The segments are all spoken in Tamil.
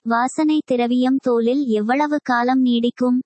வாசனை திரவியம் தோலில் எவ்வளவு காலம் நீடிக்கும்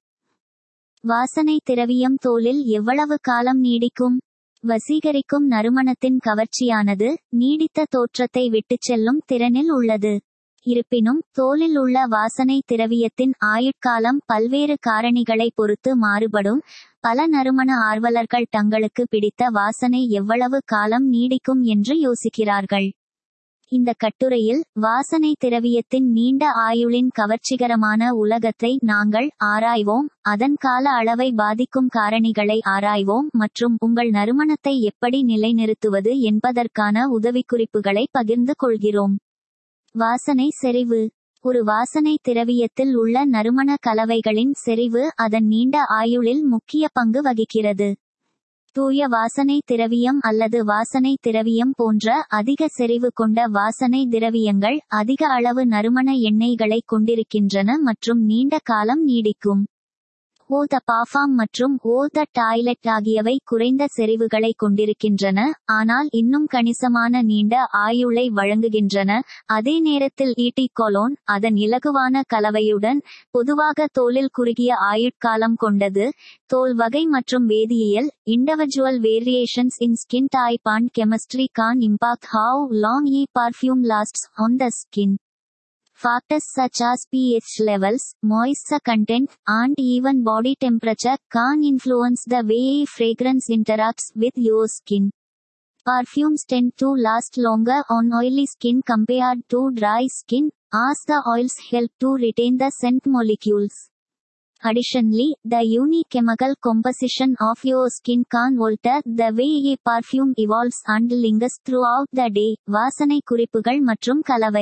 வாசனை திரவியம் தோலில் எவ்வளவு காலம் நீடிக்கும் வசீகரிக்கும் நறுமணத்தின் கவர்ச்சியானது நீடித்த தோற்றத்தை விட்டுச் செல்லும் திறனில் உள்ளது இருப்பினும் தோலில் உள்ள வாசனை திரவியத்தின் ஆயுட்காலம் பல்வேறு காரணிகளை பொறுத்து மாறுபடும் பல நறுமண ஆர்வலர்கள் தங்களுக்கு பிடித்த வாசனை எவ்வளவு காலம் நீடிக்கும் என்று யோசிக்கிறார்கள் இந்த கட்டுரையில் வாசனை திரவியத்தின் நீண்ட ஆயுளின் கவர்ச்சிகரமான உலகத்தை நாங்கள் ஆராய்வோம் அதன் கால அளவை பாதிக்கும் காரணிகளை ஆராய்வோம் மற்றும் உங்கள் நறுமணத்தை எப்படி நிலைநிறுத்துவது என்பதற்கான உதவிக்குறிப்புகளை பகிர்ந்து கொள்கிறோம் வாசனை செறிவு ஒரு வாசனை திரவியத்தில் உள்ள நறுமண கலவைகளின் செறிவு அதன் நீண்ட ஆயுளில் முக்கிய பங்கு வகிக்கிறது தூய வாசனை திரவியம் அல்லது வாசனை திரவியம் போன்ற அதிக செறிவு கொண்ட வாசனை திரவியங்கள் அதிக அளவு நறுமண எண்ணெய்களை கொண்டிருக்கின்றன மற்றும் நீண்ட காலம் நீடிக்கும் ஓ த பாஃபாம் மற்றும் ஓ த டாய்லெட் ஆகியவை குறைந்த செறிவுகளை கொண்டிருக்கின்றன ஆனால் இன்னும் கணிசமான நீண்ட ஆயுளை வழங்குகின்றன அதே நேரத்தில் ஈட்டி கொலோன் அதன் இலகுவான கலவையுடன் பொதுவாக தோலில் குறுகிய ஆயுட்காலம் கொண்டது தோல் வகை மற்றும் வேதியியல் individual variations in skin type and chemistry can impact how long a perfume lasts on the skin Factors such as pH levels, moisture content, and even body temperature can influence the way a fragrance interacts with your skin. Perfumes tend to last longer on oily skin compared to dry skin, as the oils help to retain the scent molecules. Additionally, the unique chemical composition of your skin can alter the way a perfume evolves and lingers throughout the day. வாசனை குறிப்புகள் மற்றும் கலவை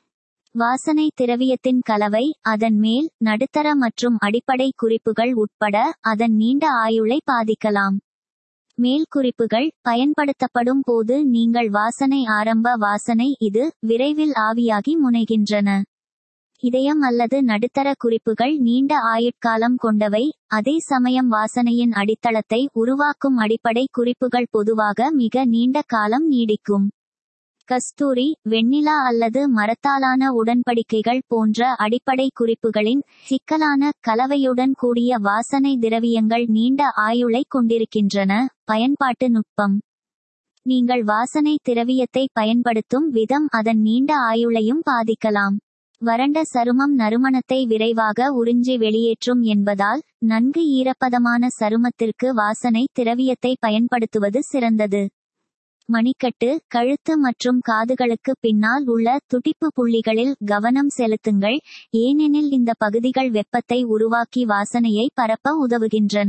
வாசனை திரவியத்தின் கலவை அதன் மேல் நடுத்தர மற்றும் அடிப்படை குறிப்புகள் உட்பட அதன் நீண்ட ஆயுளை பாதிக்கலாம் மேல் குறிப்புகள் பயன்படுத்தப்படும் போது நீங்கள் வாசனை ஆரம்ப வாசனை இது விரைவில் ஆவியாகி முனைகின்றன இதயம் அல்லது நடுத்தர குறிப்புகள் நீண்ட ஆயுட்காலம் கொண்டவை அதே சமயம் வாசனையின் அடித்தளத்தை உருவாக்கும் அடிப்படை குறிப்புகள் பொதுவாக மிக நீண்ட காலம் நீடிக்கும் கஸ்தூரி வெண்ணிலா அல்லது மரத்தாலான உடன்படிக்கைகள் போன்ற அடிப்படை குறிப்புகளின் சிக்கலான கலவையுடன் கூடிய வாசனை திரவியங்கள் நீண்ட ஆயுளை கொண்டிருக்கின்றன பயன்பாட்டு நுட்பம் நீங்கள் வாசனை திரவியத்தை பயன்படுத்தும் விதம் அதன் நீண்ட ஆயுளையும் பாதிக்கலாம் வறண்ட சருமம் நறுமணத்தை விரைவாக உறிஞ்சி வெளியேற்றும் என்பதால் நன்கு ஈரப்பதமான சருமத்திற்கு வாசனை திரவியத்தை பயன்படுத்துவது சிறந்தது மணிக்கட்டு கழுத்து மற்றும் காதுகளுக்கு பின்னால் உள்ள துடிப்பு புள்ளிகளில் கவனம் செலுத்துங்கள் ஏனெனில் இந்த பகுதிகள் வெப்பத்தை உருவாக்கி வாசனையை பரப்ப உதவுகின்றன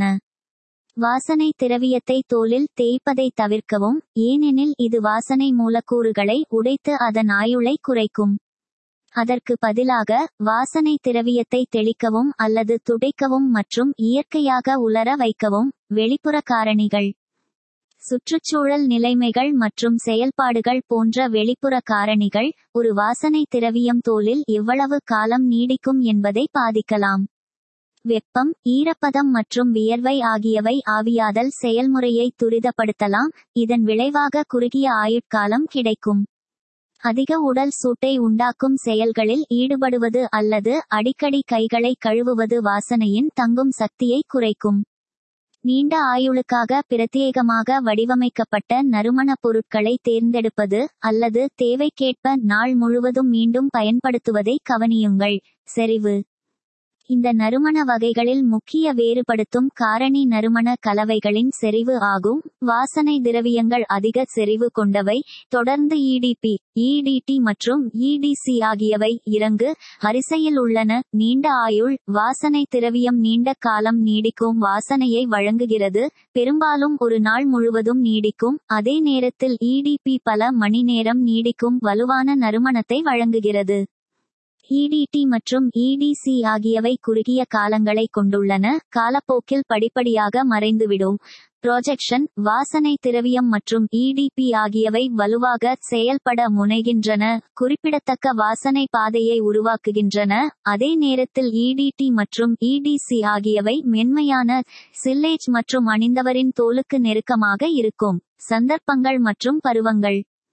வாசனை திரவியத்தை தோலில் தேய்ப்பதை தவிர்க்கவும் ஏனெனில் இது வாசனை மூலக்கூறுகளை உடைத்து அதன் ஆயுளை குறைக்கும் அதற்கு பதிலாக வாசனை திரவியத்தை தெளிக்கவும் அல்லது துடைக்கவும் மற்றும் இயற்கையாக உலர வைக்கவும் வெளிப்புற காரணிகள் சுற்றுச்சூழல் நிலைமைகள் மற்றும் செயல்பாடுகள் போன்ற வெளிப்புற காரணிகள் ஒரு வாசனை திரவியம் தோலில் எவ்வளவு காலம் நீடிக்கும் என்பதை பாதிக்கலாம் வெப்பம் ஈரப்பதம் மற்றும் வியர்வை ஆகியவை ஆவியாதல் செயல்முறையை துரிதப்படுத்தலாம் இதன் விளைவாக குறுகிய ஆயுட்காலம் கிடைக்கும் அதிக உடல் சூட்டை உண்டாக்கும் செயல்களில் ஈடுபடுவது அல்லது அடிக்கடி கைகளை கழுவுவது வாசனையின் தங்கும் சக்தியை குறைக்கும் நீண்ட ஆயுளுக்காக பிரத்யேகமாக வடிவமைக்கப்பட்ட நறுமணப் பொருட்களை தேர்ந்தெடுப்பது அல்லது தேவைக்கேற்ப நாள் முழுவதும் மீண்டும் பயன்படுத்துவதை கவனியுங்கள் செறிவு இந்த நறுமண வகைகளில் முக்கிய வேறுபடுத்தும் காரணி நறுமண கலவைகளின் செறிவு ஆகும் வாசனை திரவியங்கள் அதிக செறிவு கொண்டவை தொடர்ந்து இடிபி இடிடி மற்றும் இடிசி ஆகியவை இறங்கு வரிசையில் உள்ளன நீண்ட ஆயுள் வாசனை திரவியம் நீண்ட காலம் நீடிக்கும் வாசனையை வழங்குகிறது பெரும்பாலும் ஒரு நாள் முழுவதும் நீடிக்கும் அதே நேரத்தில் இடிபி பல மணி நேரம் நீடிக்கும் வலுவான நறுமணத்தை வழங்குகிறது இடிடி மற்றும் இடிசி ஆகியவை குறுகிய காலங்களை கொண்டுள்ளன காலப்போக்கில் படிப்படியாக மறைந்துவிடும் ப்ரொஜெக்ஷன் வாசனை திரவியம் மற்றும் இடிபி ஆகியவை வலுவாக செயல்பட முனைகின்றன குறிப்பிடத்தக்க வாசனை பாதையை உருவாக்குகின்றன அதே நேரத்தில் இடிடி மற்றும் இடிசி ஆகியவை மென்மையான சில்லேஜ் மற்றும் அணிந்தவரின் தோலுக்கு நெருக்கமாக இருக்கும் சந்தர்ப்பங்கள் மற்றும் பருவங்கள்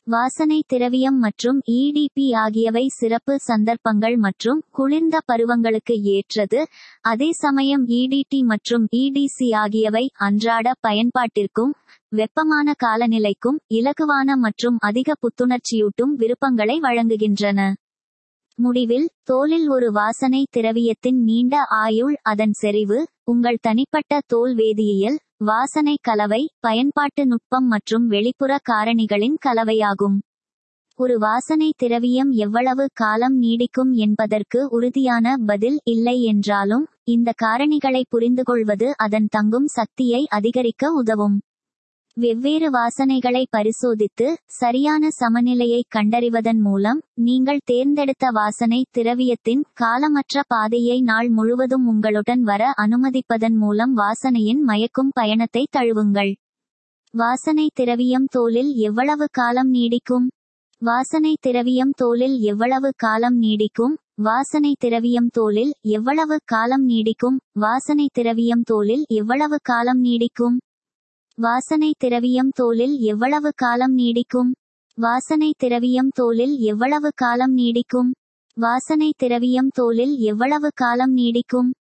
வாசனை திரவியம் மற்றும் இடிபி ஆகியவை சிறப்பு சந்தர்ப்பங்கள் மற்றும் குளிர்ந்த பருவங்களுக்கு ஏற்றது அதே சமயம் இடிடி மற்றும் இடிசி ஆகியவை அன்றாட பயன்பாட்டிற்கும் வெப்பமான காலநிலைக்கும் இலகுவான மற்றும் அதிக புத்துணர்ச்சியூட்டும் விருப்பங்களை வழங்குகின்றன முடிவில் தோலில் ஒரு வாசனை திரவியத்தின் நீண்ட ஆயுள் அதன் செறிவு உங்கள் தனிப்பட்ட தோல் வேதியியல் வாசனை கலவை பயன்பாட்டு நுட்பம் மற்றும் வெளிப்புற காரணிகளின் கலவையாகும் ஒரு வாசனை திரவியம் எவ்வளவு காலம் நீடிக்கும் என்பதற்கு உறுதியான பதில் இல்லை என்றாலும் இந்த காரணிகளை புரிந்துகொள்வது அதன் தங்கும் சக்தியை அதிகரிக்க உதவும் வெவ்வேறு வாசனைகளை பரிசோதித்து சரியான சமநிலையை கண்டறிவதன் மூலம் நீங்கள் தேர்ந்தெடுத்த வாசனை திரவியத்தின் காலமற்ற பாதையை நாள் முழுவதும் உங்களுடன் வர அனுமதிப்பதன் மூலம் வாசனையின் மயக்கும் பயணத்தை தழுவுங்கள் வாசனை திரவியம் தோலில் எவ்வளவு காலம் நீடிக்கும் வாசனை திரவியம் தோலில் எவ்வளவு காலம் நீடிக்கும் வாசனை திரவியம் தோலில் எவ்வளவு காலம் நீடிக்கும் வாசனை திரவியம் தோலில் எவ்வளவு காலம் நீடிக்கும் வாசனை திரவியம் தோலில் எவ்வளவு காலம் நீடிக்கும் வாசனை திரவியம் தோலில் எவ்வளவு காலம் நீடிக்கும் வாசனை திரவியம் தோலில் எவ்வளவு காலம் நீடிக்கும்